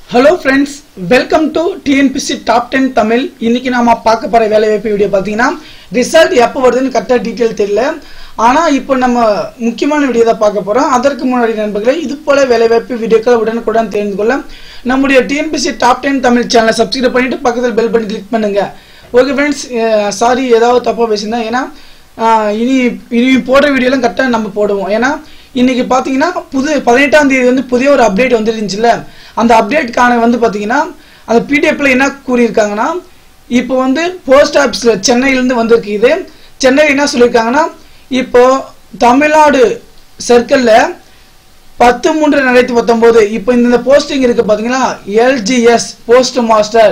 hello friends welcome to TNPC top ten Tamil இன்னைக்கு நாம பார்க்க போற வேலைவாய்ப்பு வீடியோ பார்த்தீங்கன்னா ரிசல்ட் எப்போ வருதுன்னு கரெக்டாக டீட்டெயில் தெரியல ஆனால் இப்போ நம்ம முக்கியமான வீடியோ தான் பார்க்க போறோம் அதற்கு முன்னாடி நண்பர்களே இது போல வேலைவாய்ப்பு வீடியோக்கள் உடனுக்குடன் தெரிந்து கொள்ள நம்முடைய டிஎன்பிசி டாப் டென் தமிழ் சேனலை சப்ஸ்கிரைப் பண்ணிட்டு பக்கத்தில் பெல் பண்ணி கிளிக் பண்ணுங்க ஓகே ஃப்ரெண்ட்ஸ் சாரி ஏதாவது தப்பாக பேசியிருந்தேன் ஏன்னா ஆஹ் இனி இனி போடுற வீடியோலாம் கரெக்டாக நம்ம போடுவோம் ஏன்னா இன்னைக்கு பார்த்தீங்கன்னா புது பதினெட்டாம் தேதி வந்து புதிய ஒரு அப்டேட் வந்துருந்துச்சுல அந்த அப்டேட்கான வந்து பார்த்தீங்கன்னா அந்த பிடிஎஃப்ல என்ன கூறியிருக்காங்கன்னா இப்போ வந்து போஸ்ட் ஆஃபீஸில் சென்னையிலேருந்து வந்திருக்கு இது சென்னையில் என்ன சொல்லியிருக்காங்கன்னா இப்போ தமிழ்நாடு சர்க்கிளில் பத்து மூன்று ரெண்டாயிரத்தி பத்தொம்போது இப்போ இந்த போஸ்டிங் இருக்கு பார்த்தீங்களா எல்ஜிஎஸ் போஸ்ட் மாஸ்டர்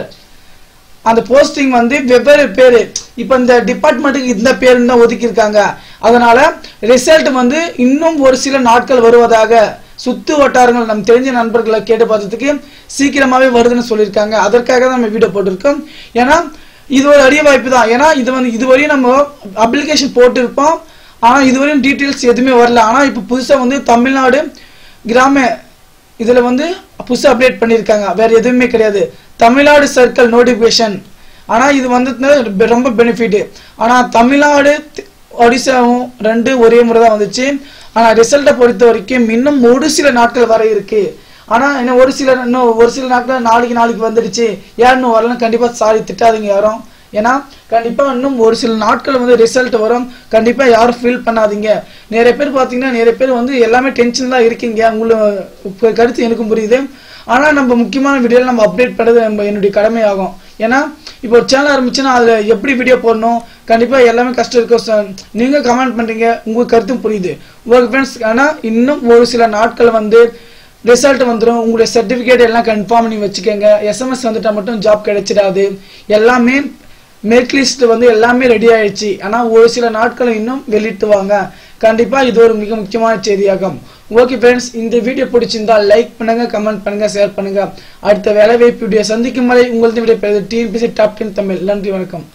அந்த போஸ்டிங் வந்து வெவ்வேறு பேரு இப்போ இந்த டிபார்ட்மெண்ட்டுக்கு இந்த பேர் தான் ஒதுக்கியிருக்காங்க அதனால ரிசல்ட் வந்து இன்னும் ஒரு சில நாட்கள் வருவதாக சுத்து வட்டாரங்கள் நம்ம தெரிஞ்ச நண்பர்களை கேட்டு பார்த்ததுக்கு சீக்கிரமாவே வருதுன்னு சொல்லியிருக்காங்க அதற்காக தான் நம்ம வீடியோ போட்டிருக்கோம் ஏன்னா இது ஒரு அரிய வாய்ப்பு தான் ஏன்னா இது வந்து இதுவரையும் நம்ம அப்ளிகேஷன் போட்டிருப்போம் ஆனால் இதுவரையும் டீட்டெயில்ஸ் எதுவுமே வரல ஆனால் இப்போ புதுசாக வந்து தமிழ்நாடு கிராம இதுல வந்து புதுசா அப்டேட் பண்ணியிருக்காங்க வேற எதுவுமே கிடையாது தமிழ்நாடு சர்க்கிள் நோட்டிபிகேஷன் ஆனா இது வந்து ரொம்ப பெனிஃபிட் ஆனா தமிழ்நாடு தி- ஒடிசாவும் ரெண்டு ஒரே முறை தான் வந்துச்சு ஆனா ரிசல்ட்டை பொறுத்த வரைக்கும் இன்னும் ஒரு சில நாட்கள் வர இருக்கு ஆனா இன்னும் ஒரு சில இன்னும் ஒரு சில நாட்கள் நாளைக்கு நாளைக்கு வந்துடுச்சு யார் இன்னும் வரலன்னு கண்டிப்பா சாரி திட்டாதீங்க யாரும் ஏன்னா கண்டிப்பா இன்னும் ஒரு சில நாட்கள் வந்து ரிசல்ட் வரும் கண்டிப்பா யாரும் ஃபீல் பண்ணாதீங்க நிறைய பேர் பாத்தீங்கன்னா நிறைய பேர் வந்து எல்லாமே டென்ஷன் தான் இருக்கீங்க உங்களுக்கு கருத்து எனக்கும் புரியுது ஆனா நம்ம முக்கியமான வீடியோல நம்ம அப்டேட் பண்றது நம்ம என்னுடைய கடமையாகும் ஏன்னா இப்போ ஒரு சேனல் ஆரம்பிச்சுன்னா அதுல எப்படி வீடியோ போடணும் கண்டிப்பா எல்லாமே கஷ்டம் இருக்கும் ச- நீங்க கமெண்ட் பண்றீங்க உங்க கருத்தும் புரியுது உங்களுக்கு ஃப்ரெண்ட்ஸ் ஆனா இன்னும் ஒரு சில நாட்கள் வந்து ரிசல்ட் வந்துடும் உங்களுடைய சர்டிபிகேட் எல்லாம் கன்ஃபார்ம் பண்ணி வச்சுக்கோங்க எஸ்எம்எஸ் வந்துட்டா மட்டும் ஜாப் கிடைச்சிடாது எல்லாமே மெரிட் லிஸ்ட் வந்து எல்லாமே ரெடி ஆயிடுச்சு ஆனா ஒரு சில நாட்கள் இன்னும் வெளியிட்டுவாங்க கண்டிப்பா இது ஒரு மிக முக்கியமான செய்தியாகும் ஓகே ஃப்ரெண்ட்ஸ் இந்த வீடியோ பிடிச்சிருந்தா லைக் பண்ணுங்க கமெண்ட் பண்ணுங்க ஷேர் பண்ணுங்க அடுத்த வேலை வாய்ப்பு வீடியோ சந்திக்கும் வரை உங்களது விட டிஎன்பிசி டாப் டென் தமிழ் நன்றி வணக்கம்